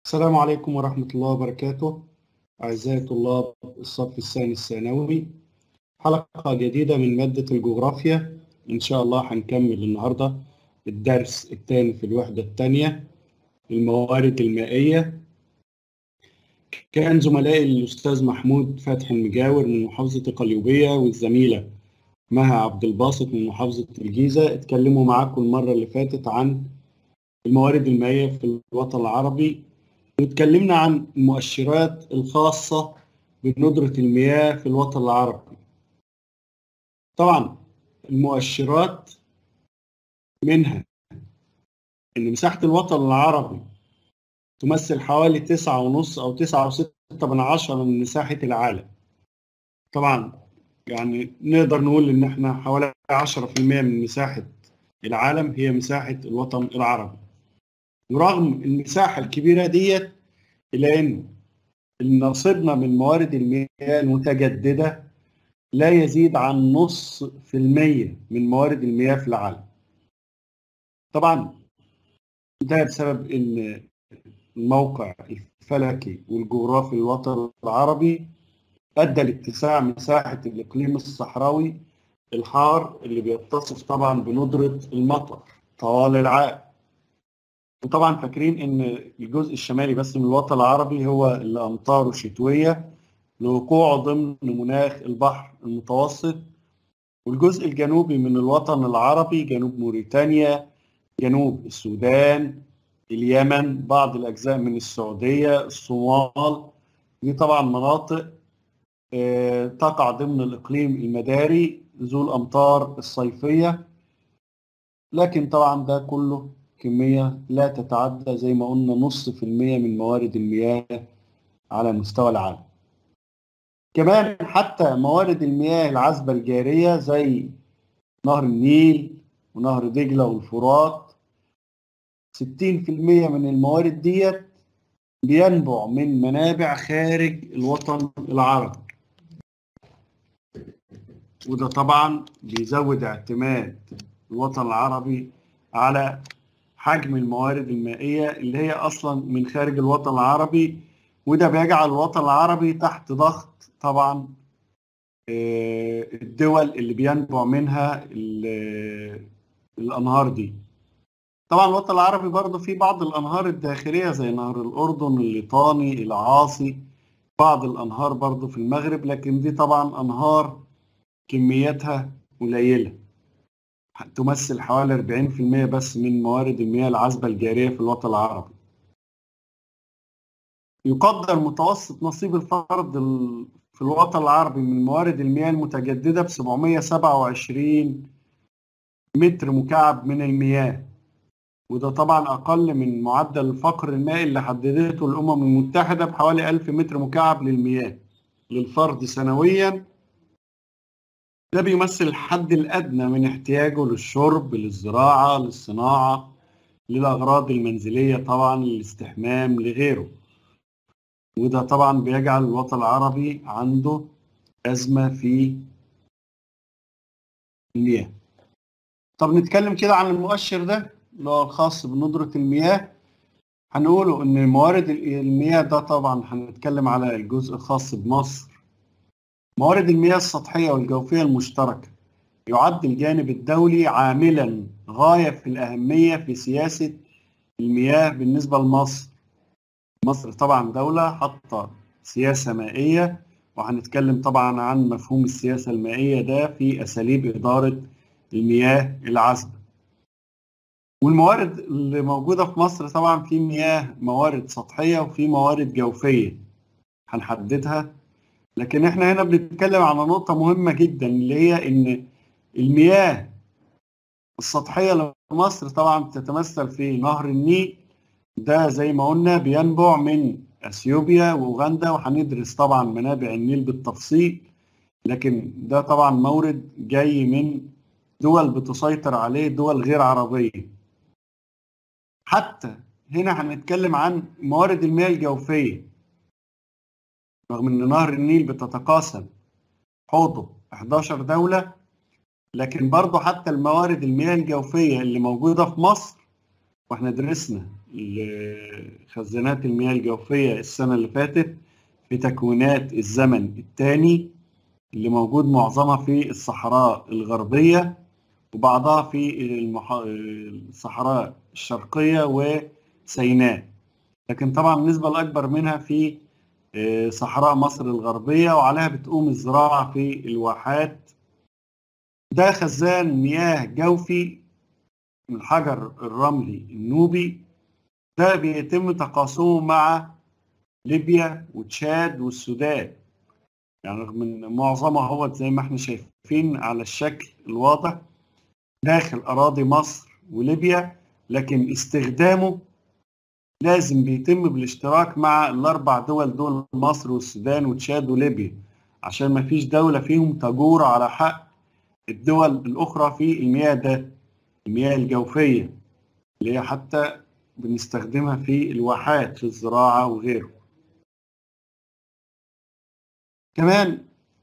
السلام عليكم ورحمة الله وبركاته أعزائي طلاب الصف الثاني الثانوي حلقة جديدة من مادة الجغرافيا إن شاء الله هنكمل النهاردة الدرس الثاني في الوحدة الثانية الموارد المائية كان زملائي الأستاذ محمود فتحي المجاور من محافظة القليوبية والزميلة مها عبد الباسط من محافظة الجيزة اتكلموا معاكم المرة اللي فاتت عن الموارد المائية في الوطن العربي واتكلمنا عن المؤشرات الخاصة بندرة المياه في الوطن العربي طبعا المؤشرات منها ان مساحة الوطن العربي تمثل حوالي تسعة ونص او تسعة وستة من عشرة من مساحة العالم طبعا يعني نقدر نقول ان احنا حوالي عشرة في المية من مساحة العالم هي مساحة الوطن العربي ورغم المساحة الكبيرة ديت إلا أن نصيبنا من موارد المياه المتجددة لا يزيد عن نص في المية من موارد المياه في العالم طبعا ده بسبب أن الموقع الفلكي والجغرافي للوطن العربي أدى لاتساع مساحة الإقليم الصحراوي الحار اللي بيتصف طبعا بندرة المطر طوال العام وطبعا فاكرين ان الجزء الشمالي بس من الوطن العربي هو اللي امطاره شتويه لوقوعه ضمن مناخ البحر المتوسط والجزء الجنوبي من الوطن العربي جنوب موريتانيا جنوب السودان اليمن بعض الاجزاء من السعوديه الصومال دي طبعا مناطق تقع ضمن الاقليم المداري ذو الامطار الصيفيه لكن طبعا ده كله كمية لا تتعدى زي ما قلنا نص في المية من موارد المياه على مستوى العالم كمان حتى موارد المياه العذبة الجارية زي نهر النيل ونهر دجلة والفرات 60% من الموارد ديت بينبع من منابع خارج الوطن العربي وده طبعا بيزود اعتماد الوطن العربي على حجم الموارد المائية اللي هي أصلا من خارج الوطن العربي وده بيجعل الوطن العربي تحت ضغط طبعا الدول اللي بينبع منها الأنهار دي طبعا الوطن العربي برضه في بعض الأنهار الداخلية زي نهر الأردن الليطاني العاصي بعض الأنهار برضه في المغرب لكن دي طبعا أنهار كمياتها قليله تمثل حوالي 40% بس من موارد المياه العذبة الجارية في الوطن العربي يقدر متوسط نصيب الفرد في الوطن العربي من موارد المياه المتجددة ب 727 متر مكعب من المياه وده طبعا أقل من معدل الفقر المائي اللي حددته الأمم المتحدة بحوالي 1000 متر مكعب للمياه للفرد سنوياً ده بيمثل الحد الأدنى من احتياجه للشرب للزراعة للصناعة للأغراض المنزلية طبعا للاستحمام لغيره وده طبعا بيجعل الوطن العربي عنده أزمة في المياه طب نتكلم كده عن المؤشر ده اللي هو الخاص بندرة المياه هنقوله إن موارد المياه ده طبعا هنتكلم على الجزء الخاص بمصر موارد المياه السطحية والجوفية المشتركة يعد الجانب الدولي عاملا غاية في الأهمية في سياسة المياه بالنسبة لمصر مصر طبعا دولة حاطة سياسة مائية وهنتكلم طبعا عن مفهوم السياسة المائية ده في أساليب إدارة المياه العذبة والموارد اللي موجودة في مصر طبعا في مياه موارد سطحية وفي موارد جوفية هنحددها لكن احنا هنا بنتكلم على نقطة مهمة جدا اللي هي ان المياه السطحية لمصر طبعا بتتمثل في نهر النيل ده زي ما قلنا بينبع من اثيوبيا واوغندا وهندرس طبعا منابع النيل بالتفصيل لكن ده طبعا مورد جاي من دول بتسيطر عليه دول غير عربية حتى هنا هنتكلم عن موارد المياه الجوفيه رغم ان نهر النيل بتتقاسم حوضه 11 دولة لكن برضه حتى الموارد المياه الجوفية اللي موجودة في مصر واحنا درسنا خزانات المياه الجوفية السنة اللي فاتت في تكوينات الزمن الثاني اللي موجود معظمها في الصحراء الغربية وبعضها في المح... الصحراء الشرقية وسيناء لكن طبعا النسبة الأكبر منها في صحراء مصر الغربية وعليها بتقوم الزراعة في الواحات ده خزان مياه جوفي من الحجر الرملي النوبي ده بيتم تقاسمه مع ليبيا وتشاد والسودان يعني رغم ان معظمها هو زي ما احنا شايفين على الشكل الواضح داخل اراضي مصر وليبيا لكن استخدامه لازم بيتم بالاشتراك مع الاربع دول دول مصر والسودان وتشاد وليبيا عشان ما فيش دولة فيهم تجور على حق الدول الأخرى في المياه ده المياه الجوفية اللي هي حتى بنستخدمها في الواحات في الزراعة وغيره كمان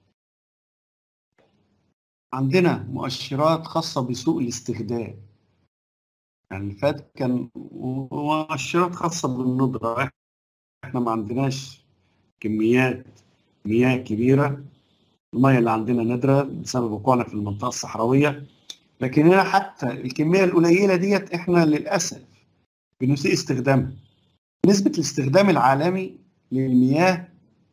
عندنا مؤشرات خاصة بسوء الاستخدام يعني اللي فات كان مؤشرات خاصة بالندرة احنا ما عندناش كميات مياه كبيرة المياه اللي عندنا نادرة بسبب وقوعنا في المنطقة الصحراوية لكن هنا حتى الكمية القليلة ديت احنا للأسف بنسيء استخدامها نسبة الاستخدام العالمي للمياه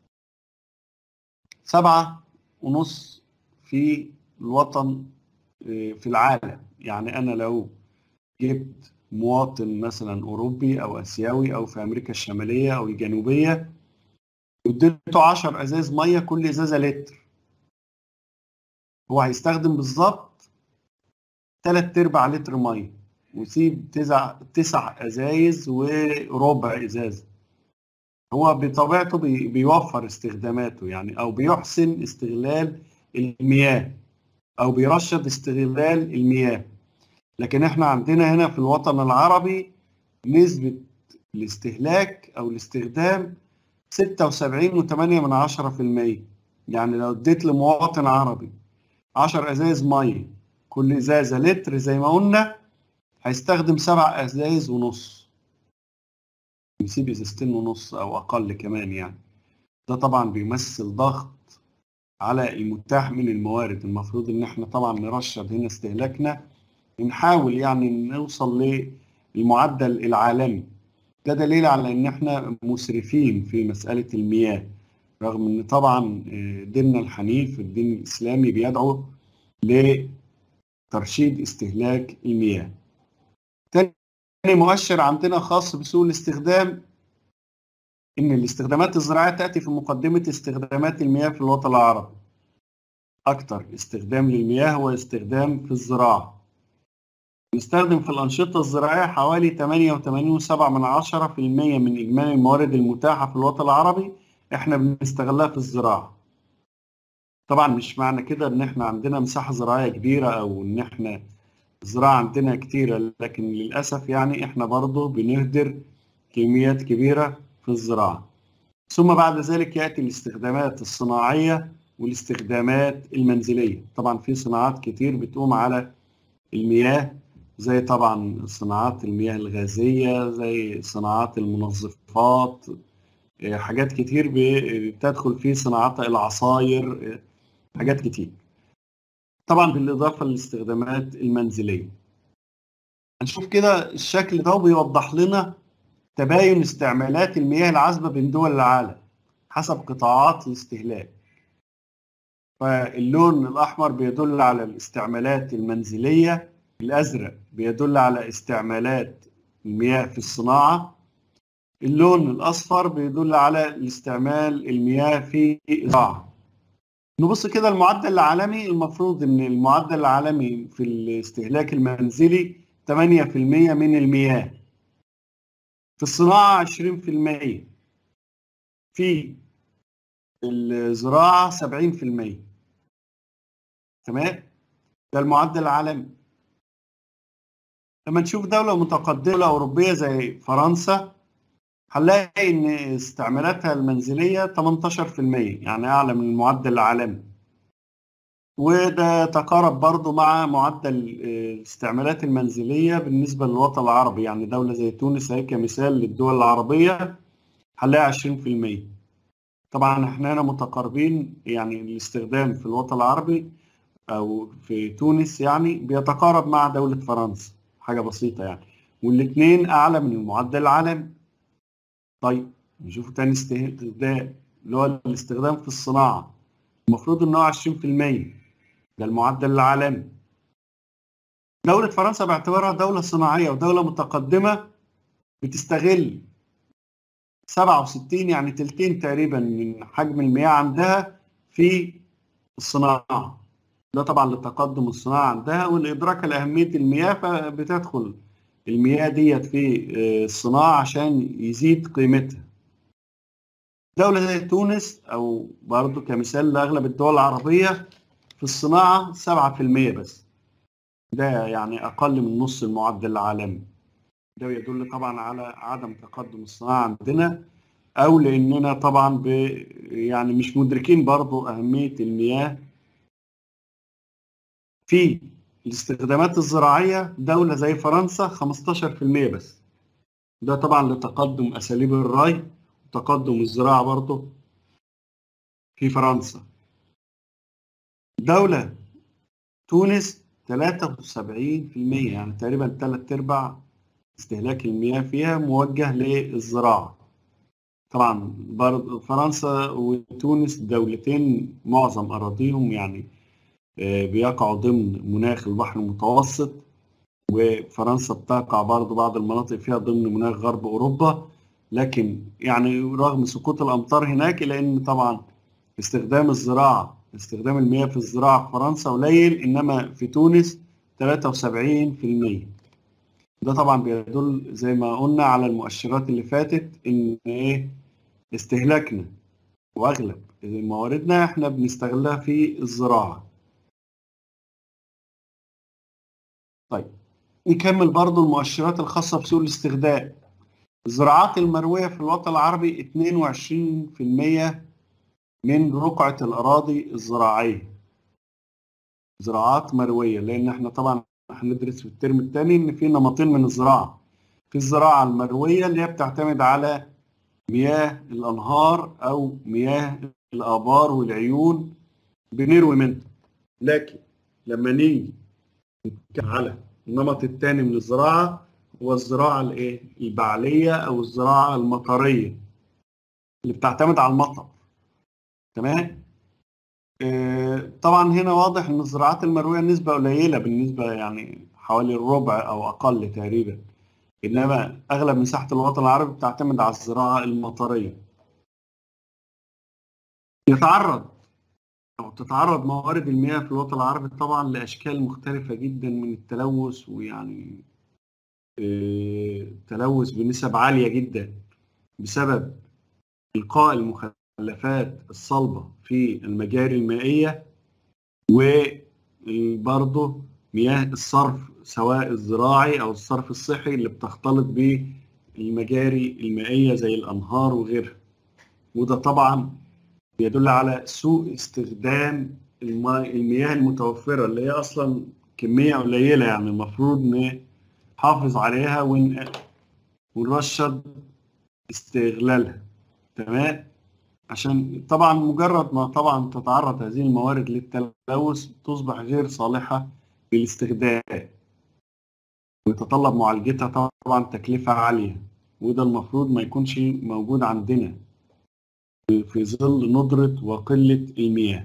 سبعة ونص في الوطن في العالم يعني أنا لو جبت مواطن مثلا أوروبي أو آسيوي أو في أمريكا الشمالية أو الجنوبية واديته 10 ازاز ميه كل ازازه لتر هو هيستخدم بالظبط 3 ارباع لتر ميه ويسيب تسع تسع ازايز وربع ازازه هو بطبيعته بي بيوفر استخداماته يعني او بيحسن استغلال المياه او بيرشد استغلال المياه لكن احنا عندنا هنا في الوطن العربي نسبه الاستهلاك او الاستخدام 76.8 من عشرة في المية يعني لو اديت لمواطن عربي 10 ازايز ميه كل ازازه لتر زي ما قلنا هيستخدم سبع ازايز ونص يسيب ازازتين ونص او اقل كمان يعني ده طبعا بيمثل ضغط على المتاح من الموارد المفروض ان احنا طبعا نرشد هنا استهلاكنا نحاول يعني نوصل للمعدل العالمي ده دليل على ان احنا مسرفين في مساله المياه رغم ان طبعا ديننا الحنيف الدين الاسلامي بيدعو لترشيد استهلاك المياه. تاني مؤشر عندنا خاص بسوء الاستخدام ان الاستخدامات الزراعيه تاتي في مقدمه استخدامات المياه في الوطن العربي. اكثر استخدام للمياه هو استخدام في الزراعه. نستخدم في الأنشطة الزراعية حوالي 88.7 من عشرة في المية من إجمالي الموارد المتاحة في الوطن العربي إحنا بنستغلها في الزراعة. طبعا مش معنى كده إن إحنا عندنا مساحة زراعية كبيرة أو إن إحنا الزراعة عندنا كتيرة لكن للأسف يعني إحنا برضه بنهدر كميات كبيرة في الزراعة. ثم بعد ذلك يأتي الاستخدامات الصناعية والاستخدامات المنزلية. طبعا في صناعات كتير بتقوم على المياه زي طبعا صناعات المياه الغازية زي صناعات المنظفات حاجات كتير بتدخل في صناعات العصاير حاجات كتير طبعا بالإضافة للاستخدامات المنزلية هنشوف كده الشكل ده بيوضح لنا تباين استعمالات المياه العذبة بين دول العالم حسب قطاعات الاستهلاك فاللون الأحمر بيدل على الاستعمالات المنزلية الأزرق بيدل على استعمالات المياه في الصناعة اللون الأصفر بيدل على الاستعمال المياه في الزراعة نبص كده المعدل العالمي المفروض ان المعدل العالمي في الاستهلاك المنزلي 8% من المياه في الصناعة 20% في الزراعة 70% تمام ده المعدل العالمي لما نشوف دولة متقدمة أوروبية زي فرنسا هنلاقي إن استعمالاتها المنزلية 18% يعني أعلى من المعدل العالمي وده تقارب برضو مع معدل الاستعمالات المنزلية بالنسبة للوطن العربي يعني دولة زي تونس هي كمثال للدول العربية هنلاقي 20% طبعا احنا هنا متقاربين يعني الاستخدام في الوطن العربي او في تونس يعني بيتقارب مع دولة فرنسا حاجة بسيطة يعني والاثنين اعلى من المعدل العالمي طيب نشوف تاني استخدام اللي هو الاستخدام في الصناعة المفروض ان هو 20% ده المعدل العالمي دولة فرنسا باعتبارها دولة صناعية ودولة متقدمة بتستغل 67 يعني تلتين تقريبا من حجم المياه عندها في الصناعة ده طبعا لتقدم الصناعة عندها والإدراك لأهمية المياه فبتدخل المياه ديت في الصناعة عشان يزيد قيمتها دولة زي تونس أو برضو كمثال لأغلب الدول العربية في الصناعة 7% بس ده يعني أقل من نص المعدل العالمي ده يدل طبعا على عدم تقدم الصناعة عندنا أو لأننا طبعا ب يعني مش مدركين برضو أهمية المياه في الاستخدامات الزراعية دولة زي فرنسا 15% بس ده طبعا لتقدم أساليب الري وتقدم الزراعة برضه في فرنسا دولة تونس 73% يعني تقريبا ثلاث ارباع استهلاك المياه فيها موجه للزراعة طبعا برضه فرنسا وتونس دولتين معظم أراضيهم يعني بيقعوا ضمن مناخ البحر المتوسط وفرنسا بتقع برضه بعض المناطق فيها ضمن مناخ غرب أوروبا لكن يعني رغم سقوط الأمطار هناك إلا أن طبعا استخدام الزراعة استخدام المياه في الزراعة في فرنسا قليل إنما في تونس 73% ده طبعا بيدل زي ما قلنا على المؤشرات اللي فاتت إن إيه استهلاكنا وأغلب مواردنا إحنا بنستغلها في الزراعة طيب نكمل برضو المؤشرات الخاصة بسوق الاستخدام الزراعات المروية في الوطن العربي 22% من رقعة الأراضي الزراعية زراعات مروية لأن احنا طبعا هندرس في الترم الثاني إن في نمطين من الزراعة في الزراعة المروية اللي هي بتعتمد على مياه الأنهار أو مياه الآبار والعيون بنروي منها لكن لما نيجي نتكلم على النمط الثاني من الزراعة هو الزراعة الايه؟ البعلية أو الزراعة المطرية اللي بتعتمد على المطر تمام؟ آه طبعا هنا واضح إن الزراعات المروية نسبة قليلة بالنسبة يعني حوالي الربع أو أقل تقريبا إنما أغلب مساحة الوطن العربي بتعتمد على الزراعة المطرية يتعرض أو تتعرض موارد المياه في الوطن العربي طبعا لأشكال مختلفة جدا من التلوث ويعني تلوث بنسب عالية جدا بسبب إلقاء المخلفات الصلبة في المجاري المائية وبرضه مياه الصرف سواء الزراعي أو الصرف الصحي اللي بتختلط بالمجاري المائية زي الأنهار وغيرها وده طبعا بيدل على سوء استخدام المياه المتوفرة اللي هي أصلا كمية قليلة يعني المفروض نحافظ عليها ون... ونرشد استغلالها تمام عشان طبعا مجرد ما طبعا تتعرض هذه الموارد للتلوث تصبح غير صالحة للاستخدام ويتطلب معالجتها طبعا تكلفة عالية وده المفروض ما يكونش موجود عندنا في ظل ندرة وقلة المياه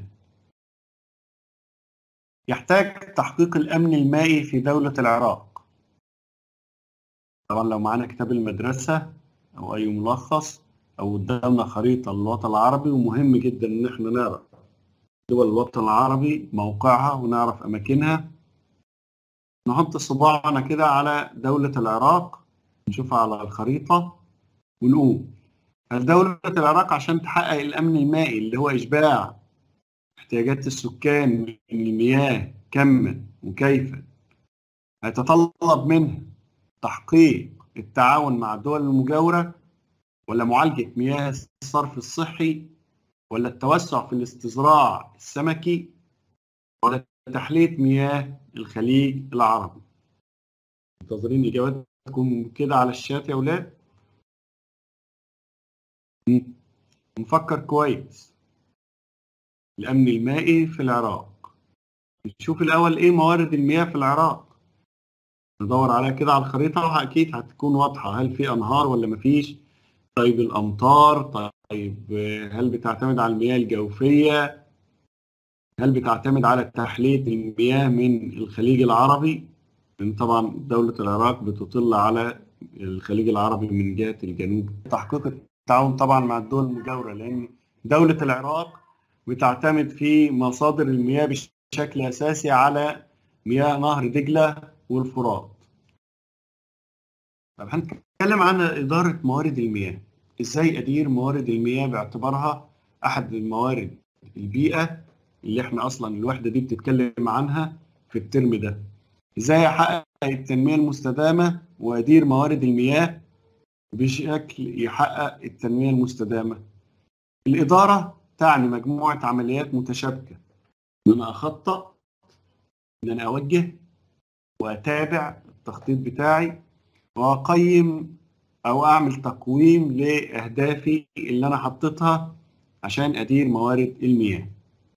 يحتاج تحقيق الأمن المائي في دولة العراق طبعا لو معانا كتاب المدرسة أو أي ملخص أو قدامنا خريطة للوطن العربي ومهم جدا إن احنا نعرف دول الوطن العربي موقعها ونعرف أماكنها نحط صباعنا كده على دولة العراق نشوفها على الخريطة ونقول هل دولة العراق عشان تحقق الأمن المائي اللي هو إشباع احتياجات السكان من المياه كما وكيفا هيتطلب منها تحقيق التعاون مع الدول المجاورة ولا معالجة مياه الصرف الصحي ولا التوسع في الاستزراع السمكي ولا تحلية مياه الخليج العربي منتظرين إجاباتكم كده على الشات يا أولاد نفكر كويس الأمن المائي في العراق نشوف الأول إيه موارد المياه في العراق ندور عليها كده على الخريطة أكيد هتكون واضحة هل في أنهار ولا مفيش طيب الأمطار طيب هل بتعتمد على المياه الجوفية هل بتعتمد على تحلية المياه من الخليج العربي لأن طبعا دولة العراق بتطل على الخليج العربي من جهة الجنوب تحقيق التعاون طبعا مع الدول المجاورة لأن دولة العراق بتعتمد في مصادر المياه بشكل أساسي على مياه نهر دجلة والفرات طب هنتكلم عن إدارة موارد المياه إزاي أدير موارد المياه باعتبارها أحد الموارد البيئة اللي احنا أصلا الوحدة دي بتتكلم عنها في الترم ده إزاي أحقق التنمية المستدامة وأدير موارد المياه بشكل يحقق التنمية المستدامة الإدارة تعني مجموعة عمليات متشابكة إن أنا أخطط إن أنا أوجه وأتابع التخطيط بتاعي وأقيم أو أعمل تقويم لأهدافي اللي أنا حطيتها عشان أدير موارد المياه.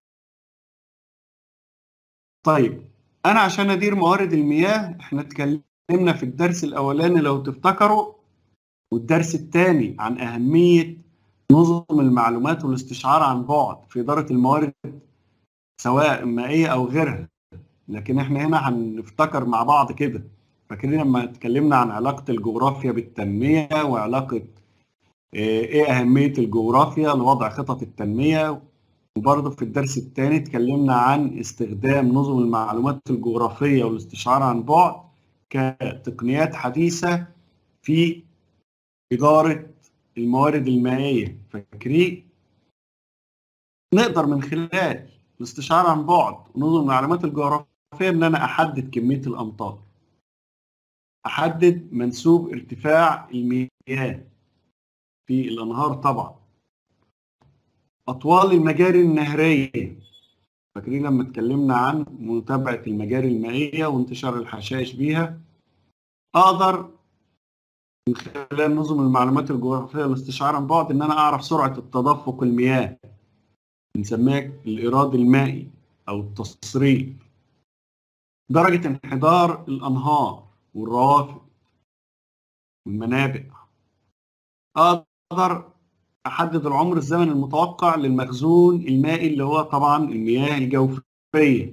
طيب أنا عشان أدير موارد المياه إحنا اتكلمنا في الدرس الأولاني لو تفتكروا والدرس الثاني عن أهمية نظم المعلومات والاستشعار عن بعد في إدارة الموارد سواء مائية أو غيرها لكن احنا هنا هنفتكر مع بعض كده فاكرين لما اتكلمنا عن علاقة الجغرافيا بالتنمية وعلاقة ايه أهمية الجغرافيا لوضع خطط التنمية وبرضه في الدرس الثاني اتكلمنا عن استخدام نظم المعلومات الجغرافية والاستشعار عن بعد كتقنيات حديثة في إدارة الموارد المائية فاكرين نقدر من خلال الاستشعار عن بعد ونظم المعلومات الجغرافية ان انا احدد كمية الامطار احدد منسوب ارتفاع المياه في الانهار طبعا اطوال المجاري النهرية فاكرين لما اتكلمنا عن متابعة المجاري المائية وانتشار الحشائش بيها اقدر من خلال نظم المعلومات الجغرافية والاستشعار عن بعد ان انا اعرف سرعة التدفق المياه بنسميها الإيراد المائي أو التصريف درجة انحدار الأنهار والروافد والمنابع أقدر أحدد العمر الزمني المتوقع للمخزون المائي اللي هو طبعا المياه الجوفية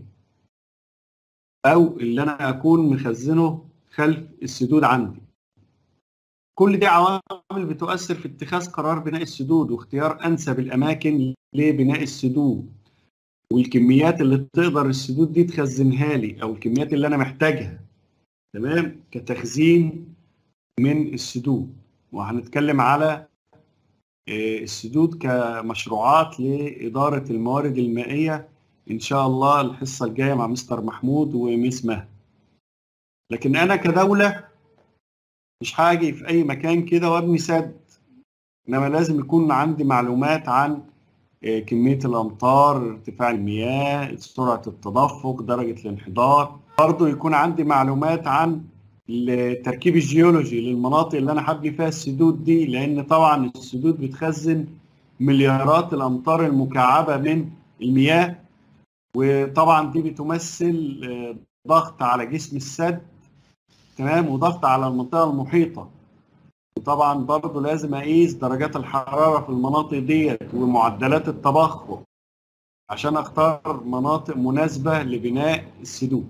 أو اللي أنا أكون مخزنه خلف السدود عندي كل دي عوامل بتؤثر في اتخاذ قرار بناء السدود واختيار انسب الاماكن لبناء السدود والكميات اللي تقدر السدود دي تخزنها لي او الكميات اللي انا محتاجها تمام كتخزين من السدود وهنتكلم على السدود كمشروعات لاداره الموارد المائيه ان شاء الله الحصه الجايه مع مستر محمود وميس مها لكن انا كدوله مش هاجي في اي مكان كده وابني سد انما لازم يكون عندي معلومات عن كميه الامطار ارتفاع المياه سرعه التدفق درجه الانحدار برضه يكون عندي معلومات عن التركيب الجيولوجي للمناطق اللي انا هبني فيها السدود دي لان طبعا السدود بتخزن مليارات الامتار المكعبه من المياه وطبعا دي بتمثل ضغط على جسم السد تمام وضغط على المنطقه المحيطه وطبعا برضه لازم اقيس درجات الحراره في المناطق ديت ومعدلات التبخر عشان اختار مناطق مناسبه لبناء السدود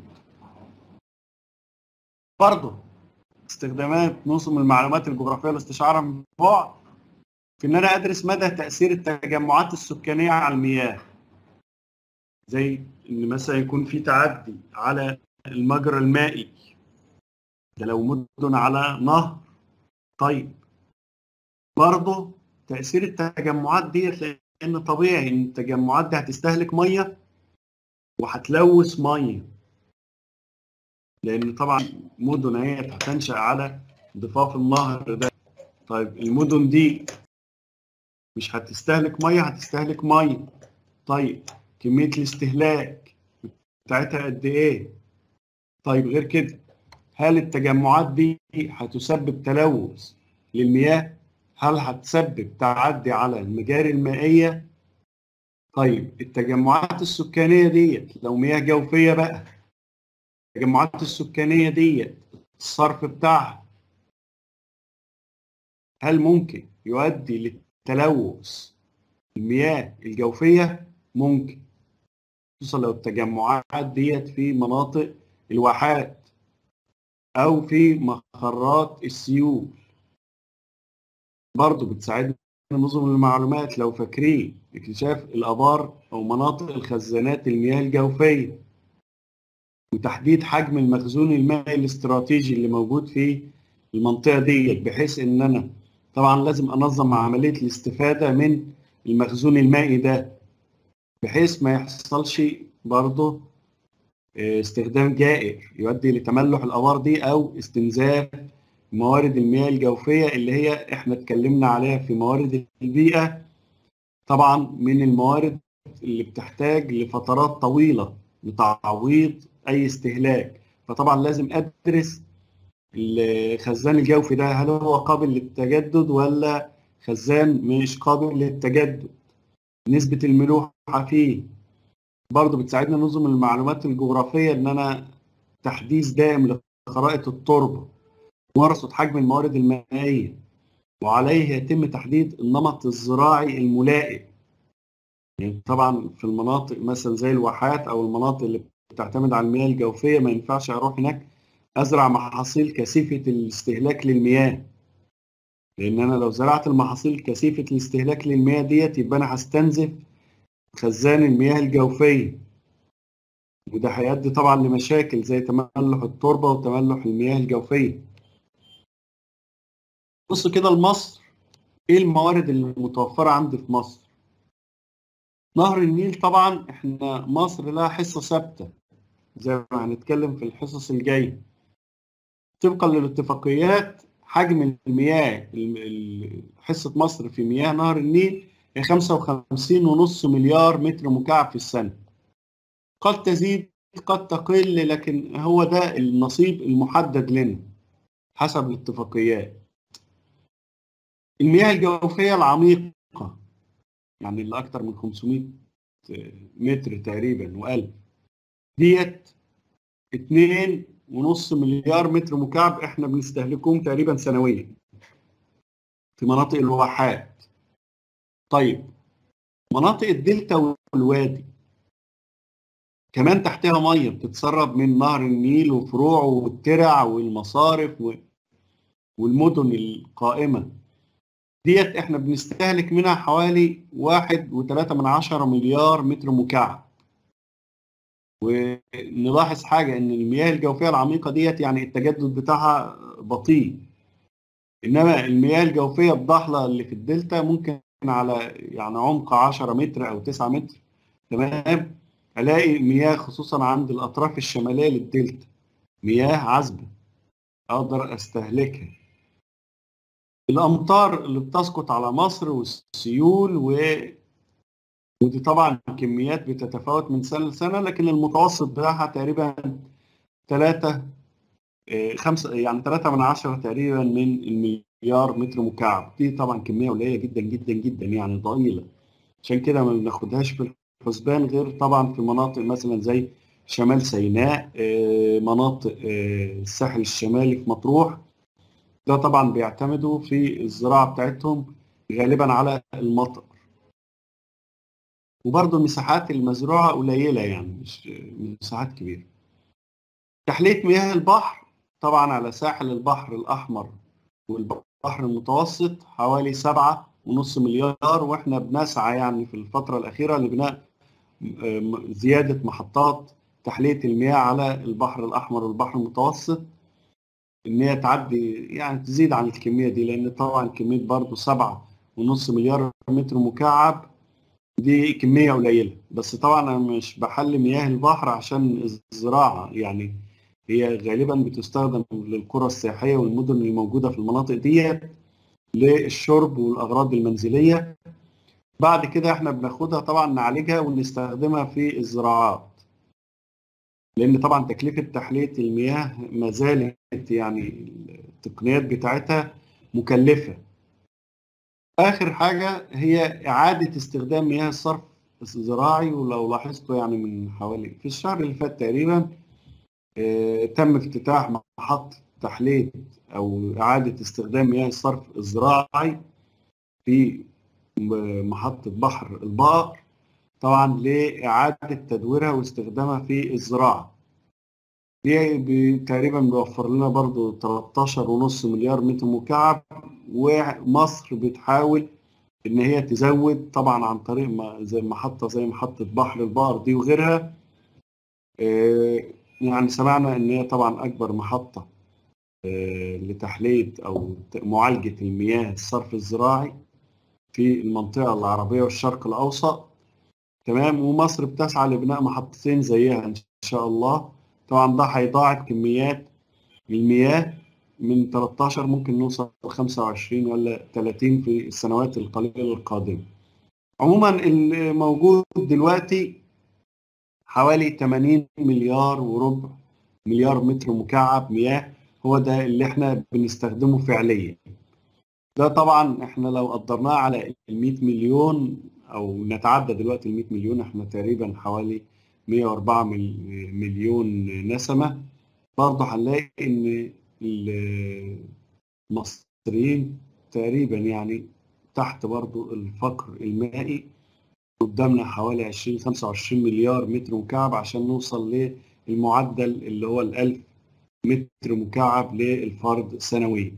برضه استخدامات نظم المعلومات الجغرافيه والاستشعار عن بعد في ان انا ادرس مدى تاثير التجمعات السكانيه على المياه زي ان مثلا يكون في تعدي على المجرى المائي ده لو مدن على نهر طيب برضه تأثير التجمعات ديت لأن طبيعي إن التجمعات دي هتستهلك مية وهتلوث مية لأن طبعا مدن هي هتنشأ على ضفاف النهر ده طيب المدن دي مش هتستهلك مية هتستهلك مية طيب كمية الاستهلاك بتاعتها قد ايه طيب غير كده هل التجمعات دي هتسبب تلوث للمياه هل هتسبب تعدي على المجاري المائيه طيب التجمعات السكانيه ديت لو مياه جوفيه بقى التجمعات السكانيه ديت الصرف بتاعها هل ممكن يؤدي للتلوث المياه الجوفيه ممكن خصوصا لو التجمعات ديت في مناطق الواحات او في مخرات السيول برضه بتساعدنا نظم المعلومات لو فاكرين اكتشاف الابار او مناطق الخزانات المياه الجوفيه وتحديد حجم المخزون المائي الاستراتيجي اللي موجود في المنطقه ديت بحيث ان انا طبعا لازم انظم عمليه الاستفاده من المخزون المائي ده بحيث ما يحصلش برضه استخدام جائر يؤدي لتملح الابار دي او استنزاف موارد المياه الجوفيه اللي هي احنا اتكلمنا عليها في موارد البيئه طبعا من الموارد اللي بتحتاج لفترات طويله لتعويض اي استهلاك فطبعا لازم ادرس الخزان الجوفي ده هل هو قابل للتجدد ولا خزان مش قابل للتجدد نسبة الملوحة فيه برضه بتساعدنا نظم المعلومات الجغرافية إن أنا تحديث دائم لخرائط التربة ورصد حجم الموارد المائية وعليه يتم تحديد النمط الزراعي الملائم يعني طبعا في المناطق مثلا زي الواحات أو المناطق اللي بتعتمد على المياه الجوفية ما ينفعش أروح هناك أزرع محاصيل كثيفة الاستهلاك للمياه لان انا لو زرعت المحاصيل كثيفه الاستهلاك للمياه ديت يبقى انا هستنزف خزان المياه الجوفيه وده هيؤدي طبعا لمشاكل زي تملح التربه وتملح المياه الجوفيه بص كده لمصر ايه الموارد المتوفره عندي في مصر نهر النيل طبعا احنا مصر لها حصه ثابته زي ما هنتكلم في الحصص الجايه طبقا للاتفاقيات حجم المياه حصة مصر في مياه نهر النيل هي 55.5 مليار متر مكعب في السنة قد تزيد قد تقل لكن هو ده النصيب المحدد لنا حسب الاتفاقيات المياه الجوفية العميقة يعني اللي أكتر من 500 متر تقريبا وألف ديت اتنين ونص مليار متر مكعب احنا بنستهلكهم تقريبا سنويا في مناطق الواحات طيب مناطق الدلتا والوادي كمان تحتها ميه بتتسرب من نهر النيل وفروعه والترع والمصارف والمدن القائمه ديت احنا بنستهلك منها حوالي واحد وثلاثة من عشرة مليار متر مكعب ونلاحظ حاجة إن المياه الجوفية العميقة ديت يعني التجدد بتاعها بطيء إنما المياه الجوفية الضحلة اللي في الدلتا ممكن على يعني عمق 10 متر أو 9 متر تمام ألاقي مياه خصوصا عند الأطراف الشمالية للدلتا مياه عذبة أقدر أستهلكها الأمطار اللي بتسقط على مصر والسيول و ودي طبعا كميات بتتفاوت من سنه لسنه لكن المتوسط بتاعها تقريبا 3 5 يعني 3 من 10 تقريبا من المليار متر مكعب دي طبعا كميه قليله جدا جدا جدا يعني ضئيله عشان كده ما بناخدهاش في الحسبان غير طبعا في مناطق مثلا زي شمال سيناء مناطق الساحل الشمالي في مطروح ده طبعا بيعتمدوا في الزراعه بتاعتهم غالبا على المطر وبرضه المساحات المزروعة قليلة يعني مش مساحات كبيرة. تحلية مياه البحر طبعا على ساحل البحر الأحمر والبحر المتوسط حوالي سبعة ونص مليار واحنا بنسعى يعني في الفترة الأخيرة لبناء زيادة محطات تحلية المياه على البحر الأحمر والبحر المتوسط إن هي تعدي يعني تزيد عن الكمية دي لأن طبعا كمية برضه سبعة ونص مليار متر مكعب دي كمية قليلة بس طبعا أنا مش بحل مياه البحر عشان الزراعة يعني هي غالبا بتستخدم للقرى السياحية والمدن الموجودة في المناطق ديت للشرب والأغراض المنزلية بعد كده احنا بناخدها طبعا نعالجها ونستخدمها في الزراعات لان طبعا تكلفه تحليه المياه ما زالت يعني التقنيات بتاعتها مكلفه اخر حاجه هي اعاده استخدام مياه الصرف الزراعي ولو لاحظتوا يعني من حوالي في الشهر اللي فات تقريبا آه، تم افتتاح محطه تحليه او اعاده استخدام مياه الصرف الزراعي في محطه بحر البقر طبعا لإعادة تدويرها واستخدامها في الزراعة دي تقريبا بيوفر لنا برضو 13.5 مليار متر مكعب ومصر بتحاول ان هي تزود طبعا عن طريق ما زي محطه زي محطه بحر البقر دي وغيرها آه، يعني سمعنا ان هي طبعا اكبر محطه آه، لتحليه او معالجه المياه الصرف الزراعي في المنطقه العربيه والشرق الاوسط تمام ومصر بتسعى لبناء محطتين زيها ان شاء الله طبعا ده هيضاعف كميات المياه من 13 ممكن نوصل ل 25 ولا 30 في السنوات القليله القادمه عموما الموجود دلوقتي حوالي 80 مليار وربع مليار متر مكعب مياه هو ده اللي احنا بنستخدمه فعليا ده طبعا احنا لو قدرناه على ال 100 مليون او نتعدى دلوقتي ال 100 مليون احنا تقريبا حوالي 104 مليون نسمه برضه هنلاقي ان المصريين تقريبا يعني تحت برضه الفقر المائي قدامنا حوالي 20 25 مليار متر مكعب عشان نوصل للمعدل اللي هو ال 1000 متر مكعب للفرد سنويا.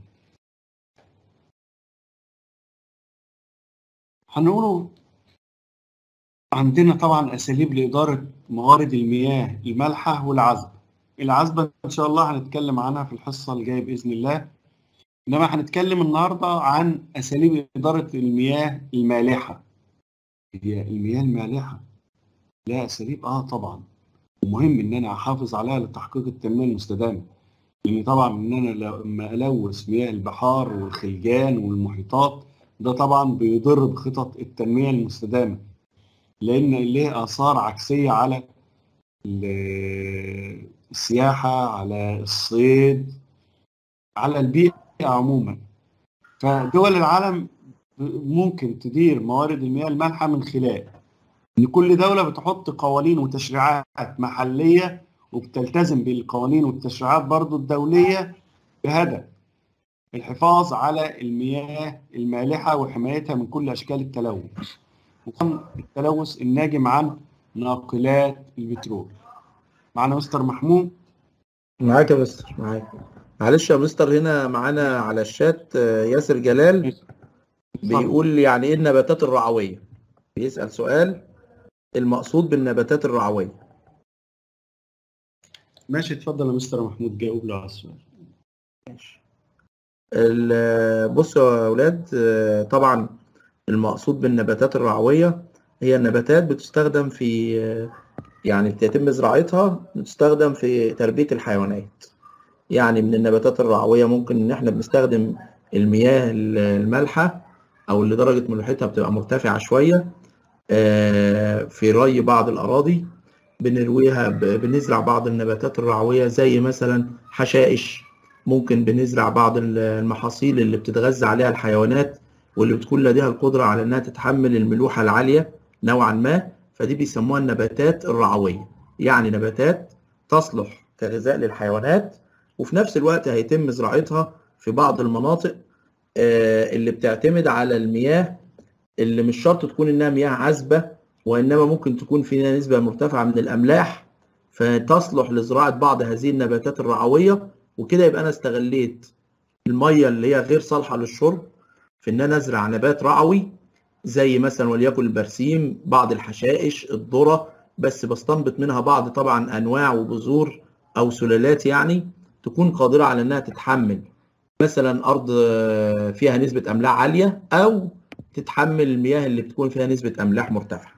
هنقوله عندنا طبعا اساليب لاداره موارد المياه المالحه والعذبه العذبه ان شاء الله هنتكلم عنها في الحصه الجايه باذن الله انما هنتكلم النهارده عن اساليب اداره المياه المالحه هي المياه المالحه لها اساليب اه طبعا ومهم ان انا احافظ عليها لتحقيق التنميه المستدامه لان طبعا ان انا لما الوث مياه البحار والخلجان والمحيطات ده طبعا بيضر بخطط التنميه المستدامه لان ليه اثار عكسيه على السياحه على الصيد على البيئه عموما فدول العالم ممكن تدير موارد المياه المالحه من خلال ان كل دوله بتحط قوانين وتشريعات محليه وبتلتزم بالقوانين والتشريعات برضو الدوليه بهدف الحفاظ على المياه المالحه وحمايتها من كل اشكال التلوث وكم التلوث الناجم عن ناقلات البترول معنا مستر محمود معاك يا مستر معاك معلش يا مستر هنا معانا على الشات آه، ياسر جلال بيقول يعني ايه النباتات الرعويه بيسال سؤال المقصود بالنباتات الرعويه ماشي اتفضل يا مستر محمود جاوب له على السؤال ماشي بصوا يا اولاد آه، طبعا المقصود بالنباتات الرعوية هي النباتات بتستخدم في يعني بتتم زراعتها بتستخدم في تربية الحيوانات يعني من النباتات الرعوية ممكن إن إحنا بنستخدم المياه المالحة أو اللي درجة ملوحتها بتبقى مرتفعة شوية آه، في ري بعض الأراضي بنرويها بنزرع بعض النباتات الرعوية زي مثلا حشائش ممكن بنزرع بعض المحاصيل اللي بتتغذى عليها الحيوانات واللي بتكون لديها القدرة على أنها تتحمل الملوحة العالية نوعا ما فدي بيسموها النباتات الرعوية يعني نباتات تصلح كغذاء للحيوانات وفي نفس الوقت هيتم زراعتها في بعض المناطق آه، اللي بتعتمد على المياه اللي مش شرط تكون انها مياه عذبة وانما ممكن تكون فيها نسبة مرتفعة من الاملاح فتصلح لزراعة بعض هذه النباتات الرعوية وكده يبقى انا استغليت المية اللي هي غير صالحة للشرب في ان انا ازرع نبات رعوي زي مثلا وليكن البرسيم بعض الحشائش الذره بس بستنبط منها بعض طبعا انواع وبذور او سلالات يعني تكون قادره على انها تتحمل مثلا ارض فيها نسبه املاح عاليه او تتحمل المياه اللي بتكون فيها نسبه املاح مرتفعه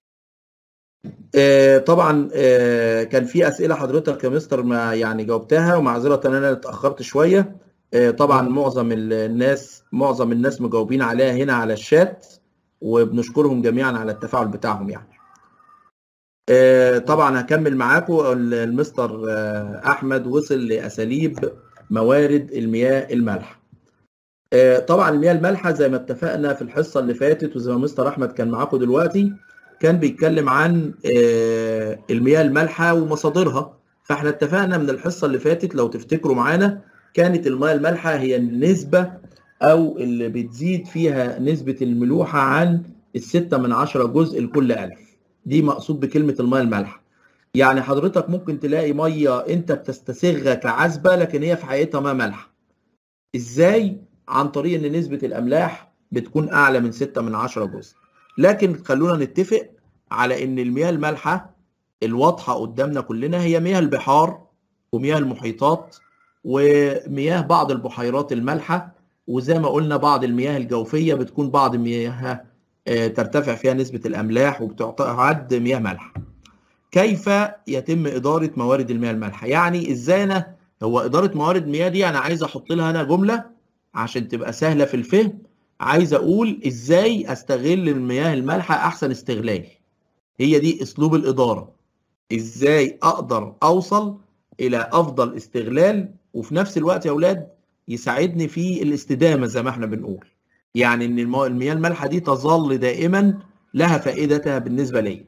آه، طبعا آه، كان في اسئله حضرتك يا مستر ما يعني جاوبتها ومعذره ان انا اتاخرت شويه آه، طبعا معظم الناس معظم الناس مجاوبين عليها هنا على الشات وبنشكرهم جميعا على التفاعل بتاعهم يعني آه، طبعا هكمل معاكم المستر آه، احمد وصل لاساليب موارد المياه المالحه آه، طبعا المياه المالحه زي ما اتفقنا في الحصه اللي فاتت وزي ما مستر احمد كان معاكم دلوقتي كان بيتكلم عن آه، المياه المالحه ومصادرها فاحنا اتفقنا من الحصه اللي فاتت لو تفتكروا معانا كانت المياه المالحه هي النسبه او اللي بتزيد فيها نسبه الملوحه عن الستة من عشرة جزء لكل ألف دي مقصود بكلمة المياه المالحة يعني حضرتك ممكن تلاقي مية انت بتستسغها كعذبة لكن هي في حقيقتها مياه مالحة ازاي عن طريق ان نسبة الاملاح بتكون اعلى من 6 من 10 جزء لكن خلونا نتفق على ان المياه المالحة الواضحة قدامنا كلنا هي مياه البحار ومياه المحيطات ومياه بعض البحيرات المالحة وزي ما قلنا بعض المياه الجوفية بتكون بعض مياهها آه، ترتفع فيها نسبة الأملاح وبتعد مياه مالحة. كيف يتم إدارة موارد المياه المالحة؟ يعني إزاي أنا هو إدارة موارد المياه دي أنا عايز أحط لها أنا جملة عشان تبقى سهلة في الفهم عايز أقول إزاي أستغل المياه المالحة أحسن استغلال. هي دي أسلوب الإدارة. إزاي أقدر أوصل إلى أفضل استغلال وفي نفس الوقت يا أولاد يساعدني في الاستدامة زي ما احنا بنقول. يعني ان المو- المياه المالحه دي تظل دائما لها فائدتها بالنسبه لي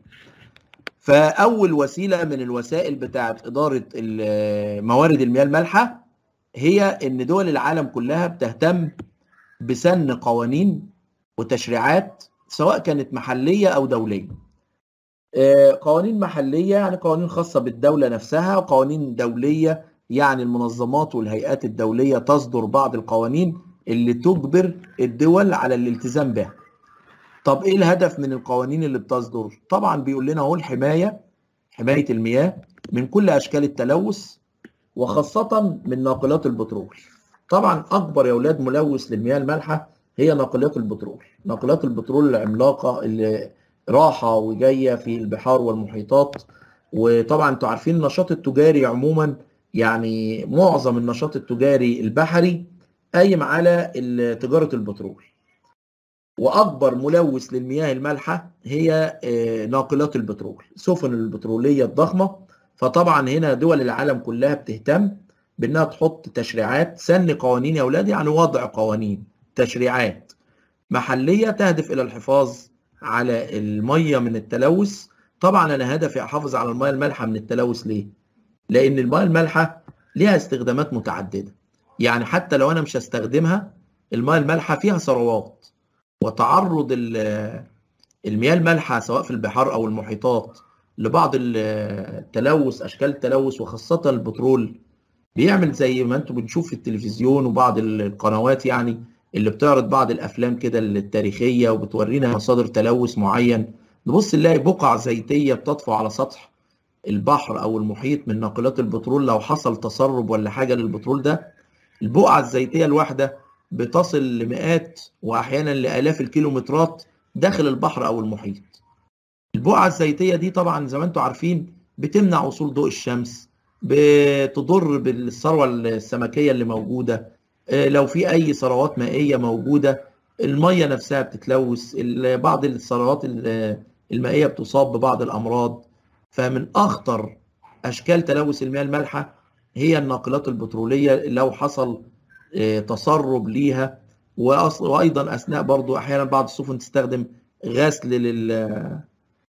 فاول وسيله من الوسائل بتاعه اداره ال- موارد المياه المالحه هي ان دول العالم كلها بتهتم بسن قوانين وتشريعات سواء كانت محليه او دوليه آه، قوانين محليه يعني قوانين خاصه بالدوله نفسها وقوانين دوليه يعني المنظمات والهيئات الدوليه تصدر بعض القوانين اللي تجبر الدول على الالتزام بها طب ايه الهدف من القوانين اللي بتصدر طبعا بيقول لنا اهو الحمايه حمايه المياه من كل اشكال التلوث وخاصه من ناقلات البترول طبعا اكبر يا اولاد ملوث للمياه المالحه هي ناقلات البترول ناقلات البترول العملاقه اللي راحه وجايه في البحار والمحيطات وطبعا انتوا عارفين النشاط التجاري عموما يعني معظم النشاط التجاري البحري قايم على ال- تجارة البترول وأكبر ملوث للمياه المالحة هي آه، ناقلات البترول سفن البترولية الضخمة فطبعا هنا دول العالم كلها بتهتم بأنها تحط تشريعات سن قوانين يا أولاد يعني وضع قوانين تشريعات محلية تهدف إلى الحفاظ على المية من التلوث طبعا أنا هدفي أحافظ على المياه المالحة من التلوث ليه؟ لأن المياه المالحة ليها استخدامات متعددة يعني حتى لو انا مش هستخدمها المياه المالحه فيها ثروات وتعرض ال- المياه المالحه سواء في البحار او المحيطات لبعض ال- التلوث اشكال التلوث وخاصه البترول بيعمل زي ما انتم بنشوف في التلفزيون وبعض القنوات يعني اللي بتعرض بعض الافلام كده التاريخيه وبتورينا مصادر تلوث معين نبص نلاقي بقع زيتيه بتطفو على سطح البحر او المحيط من ناقلات البترول لو حصل تسرب ولا حاجه للبترول ده البقعة الزيتية الواحدة بتصل لمئات وأحيانا لآلاف الكيلومترات داخل البحر أو المحيط. البقعة الزيتية دي طبعا زي ما انتم عارفين بتمنع وصول ضوء الشمس بتضر بالثروة السمكية اللي موجودة آه، لو في أي ثروات مائية موجودة المية نفسها بتتلوث ال- بعض الثروات ال- المائية بتصاب ببعض الأمراض فمن أخطر أشكال تلوث المياه المالحة هي الناقلات البترولية لو حصل آه، تسرب ليها وأص- وأيضا أثناء برضو أحيانا بعض السفن تستخدم غسل لل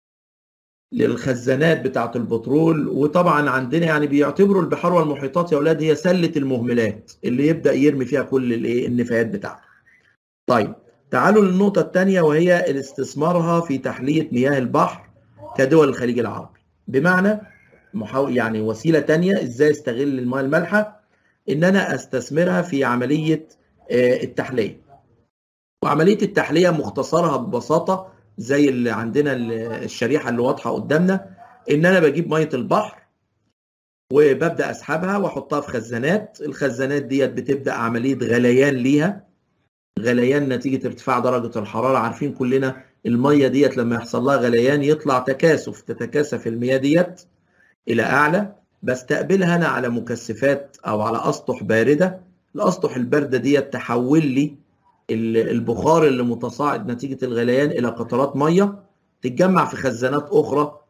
للخزانات بتاعة البترول وطبعا عندنا يعني بيعتبروا البحار والمحيطات يا أولاد هي سلة المهملات اللي يبدأ يرمي فيها كل الإيه النفايات بتاعته. طيب تعالوا للنقطة الثانية وهي الاستثمارها في تحلية مياه البحر كدول الخليج العربي. بمعنى محاو... يعني وسيله تانية ازاي استغل المياه المالحه ان انا استثمرها في عمليه آه، التحليه وعمليه التحليه مختصرها ببساطه زي اللي عندنا ال- الشريحه اللي واضحه قدامنا ان انا بجيب ميه البحر وببدا اسحبها واحطها في خزانات الخزانات ديت بتبدا عمليه غليان ليها غليان نتيجه ارتفاع درجه الحراره عارفين كلنا الميه ديت لما يحصل لها غليان يطلع تكاثف تتكاثف المياه ديت الى اعلى بستقبلها انا على مكثفات او على اسطح بارده الاسطح البارده ديت تحول لي ال- البخار اللي متصاعد نتيجه الغليان الى قطرات ميه تتجمع في خزانات اخرى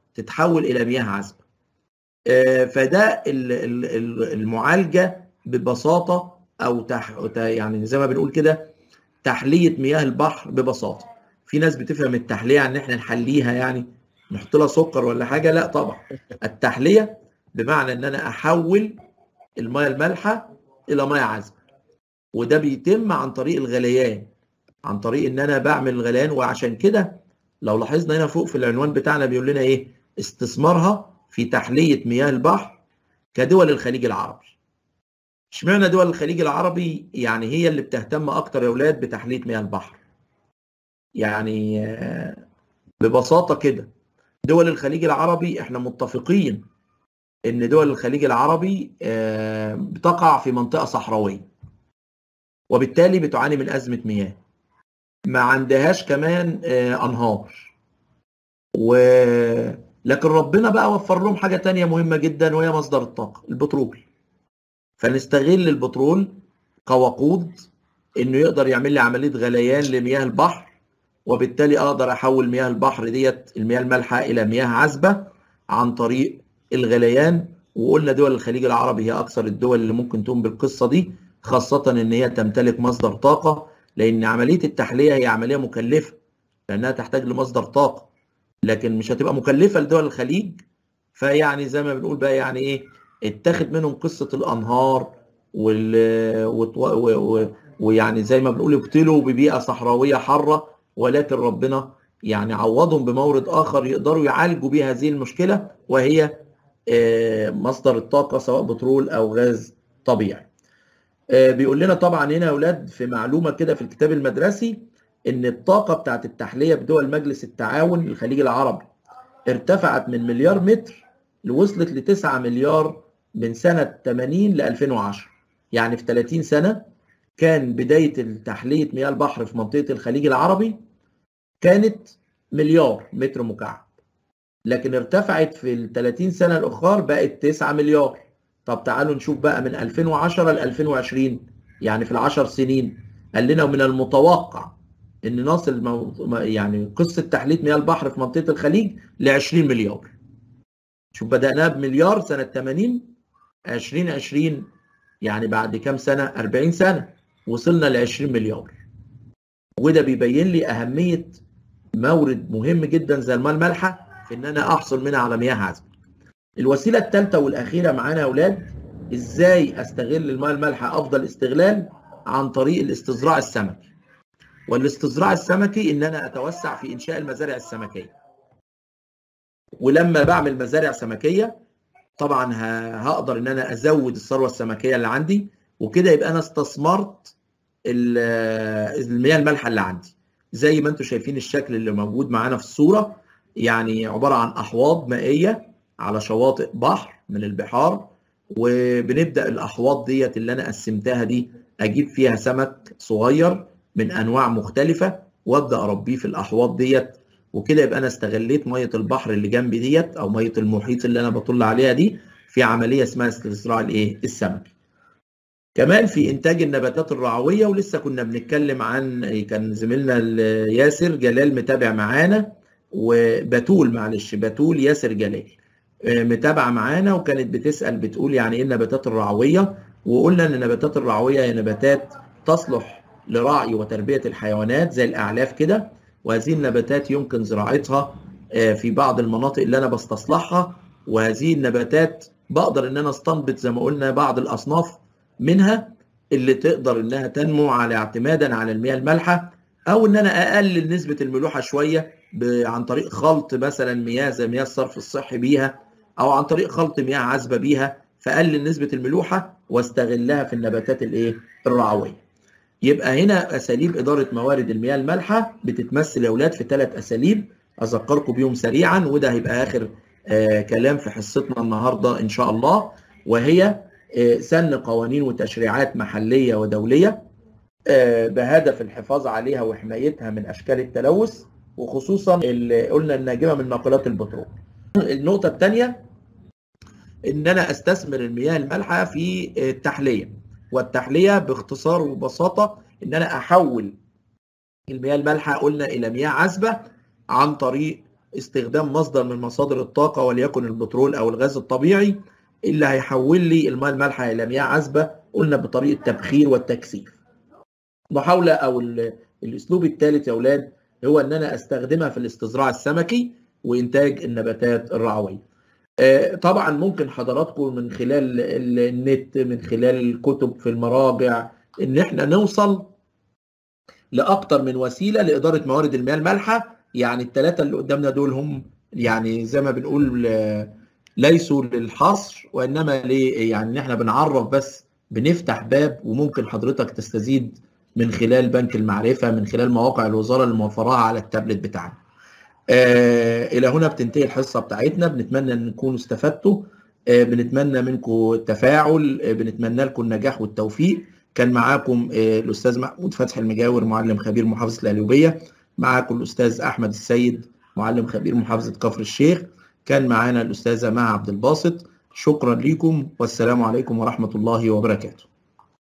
تتحول الى مياه عذبه فده المعالجه ببساطه او تح... يعني زي ما بنقول كده تحليه مياه البحر ببساطه في ناس بتفهم التحليه ان احنا نحليها يعني نحط لها سكر ولا حاجه لا طبعا التحليه بمعنى ان انا احول المياه المالحه الى مياه عذبه وده بيتم عن طريق الغليان عن طريق ان انا بعمل الغليان وعشان كده لو لاحظنا هنا فوق في العنوان بتاعنا بيقول لنا ايه استثمارها في تحليه مياه البحر كدول الخليج العربي اشمعنى دول الخليج العربي يعني هي اللي بتهتم اكتر يا اولاد بتحليه مياه البحر يعني ببساطه كده دول الخليج العربي احنا متفقين ان دول الخليج العربي بتقع في منطقه صحراويه وبالتالي بتعاني من ازمه مياه ما عندهاش كمان انهار و لكن ربنا بقى وفر لهم حاجه تانية مهمه جدا وهي مصدر الطاقه البترول فنستغل البترول كوقود انه يقدر يعمل لي عمليه غليان لمياه البحر وبالتالي اقدر احول مياه البحر ديت المياه المالحه الى مياه عذبه عن طريق الغليان وقلنا دول الخليج العربي هي اكثر الدول اللي ممكن تقوم بالقصه دي خاصه ان هي تمتلك مصدر طاقه لان عمليه التحليه هي عمليه مكلفه لانها تحتاج لمصدر طاقه لكن مش هتبقى مكلفه لدول الخليج فيعني زي ما بنقول بقى يعني ايه اتاخد منهم قصه الانهار وال ويعني زي ما بنقول ابتلوا ببيئه صحراويه حاره ولكن ربنا يعني عوضهم بمورد اخر يقدروا يعالجوا بيه هذه المشكله وهي مصدر الطاقه سواء بترول او غاز طبيعي. بيقول لنا طبعا هنا يا اولاد في معلومه كده في الكتاب المدرسي ان الطاقه بتاعت التحليه بدول مجلس التعاون الخليج العربي ارتفعت من مليار متر وصلت ل 9 مليار من سنه 80 ل 2010 يعني في 30 سنه كان بدايه تحليه مياه البحر في منطقه الخليج العربي كانت مليار متر مكعب لكن ارتفعت في ال 30 سنه الاخر بقت 9 مليار طب تعالوا نشوف بقى من 2010 ل 2020 يعني في العشر سنين قال لنا من المتوقع ان نصل مو... يعني قصه تحليه مياه البحر في منطقه الخليج ل 20 مليار شوف بدأناها بمليار سنة 80 2020 يعني بعد كام سنة 40 سنة وصلنا ل 20 مليار وده بيبين لي أهمية مورد مهم جدا زي الماء المالحة في إن أنا أحصل منها على مياه عذبة. الوسيلة الثالثة والأخيرة معانا يا أولاد إزاي أستغل الماء المالحة أفضل استغلال عن طريق الاستزراع السمكي. والاستزراع السمكي إن أنا أتوسع في إنشاء المزارع السمكية. ولما بعمل مزارع سمكيه طبعا هقدر ان انا ازود الثروه السمكيه اللي عندي وكده يبقى انا استثمرت المياه المالحه اللي عندي زي ما انتم شايفين الشكل اللي موجود معانا في الصوره يعني عباره عن احواض مائيه على شواطئ بحر من البحار وبنبدا الاحواض ديت اللي انا قسمتها دي اجيب فيها سمك صغير من انواع مختلفه وابدا اربيه في الاحواض ديت وكده يبقى انا استغليت ميه البحر اللي جنبي ديت او ميه المحيط اللي انا بطل عليها دي في عمليه اسمها استزراع الايه السمك كمان في انتاج النباتات الرعويه ولسه كنا بنتكلم عن كان زميلنا ياسر جلال متابع معانا وبتول معلش بتول ياسر جلال متابعه معانا وكانت بتسال بتقول يعني ايه النباتات الرعويه وقلنا ان النباتات الرعويه هي نباتات تصلح لرعي وتربيه الحيوانات زي الاعلاف كده وهذه النباتات يمكن زراعتها في بعض المناطق اللي انا بستصلحها وهذه النباتات بقدر ان انا استنبط زي ما قلنا بعض الاصناف منها اللي تقدر انها تنمو على اعتمادا على المياه المالحه او ان انا اقلل نسبه الملوحه شويه عن طريق خلط مثلا مياه زي مياه الصرف الصحي بيها او عن طريق خلط مياه عذبه بيها فاقلل نسبه الملوحه واستغلها في النباتات الايه الرعويه يبقى هنا اساليب اداره موارد المياه المالحه بتتمثل يا اولاد في ثلاث اساليب اذكركم بيهم سريعا وده هيبقى اخر آه كلام في حصتنا النهارده ان شاء الله وهي آه سن قوانين وتشريعات محليه ودوليه آه بهدف الحفاظ عليها وحمايتها من اشكال التلوث وخصوصا اللي قلنا الناجمه من ناقلات البترول. النقطه الثانيه ان انا استثمر المياه المالحه في التحليه والتحليه باختصار وببساطه ان انا احول المياه المالحه قلنا الى مياه عذبه عن طريق استخدام مصدر من مصادر الطاقة وليكن البترول أو الغاز الطبيعي اللي هيحول لي الماء المالحة إلى مياه عذبة قلنا بطريقة تبخير والتكثيف. محاولة أو الأسلوب الثالث يا أولاد هو إن أنا أستخدمها في الاستزراع السمكي وإنتاج النباتات الرعوية. طبعا ممكن حضراتكم من خلال النت من خلال الكتب في المراجع ان احنا نوصل لاكتر من وسيله لاداره موارد المياه المالحه يعني الثلاثه اللي قدامنا دول هم يعني زي ما بنقول ليسوا للحصر وانما ليه يعني ان احنا بنعرف بس بنفتح باب وممكن حضرتك تستزيد من خلال بنك المعرفه من خلال مواقع الوزاره اللي موفراها على التابلت بتاعنا. آه الى هنا بتنتهي الحصه بتاعتنا بنتمنى ان تكونوا استفدتوا آه بنتمنى منكم التفاعل آه بنتمنى لكم النجاح والتوفيق كان معاكم الاستاذ محمود فتحي المجاور معلم خبير محافظه القليوبيه معاكم الاستاذ احمد السيد معلم خبير محافظه كفر الشيخ كان معانا الاستاذه مها عبد الباسط شكرا لكم والسلام عليكم ورحمه الله وبركاته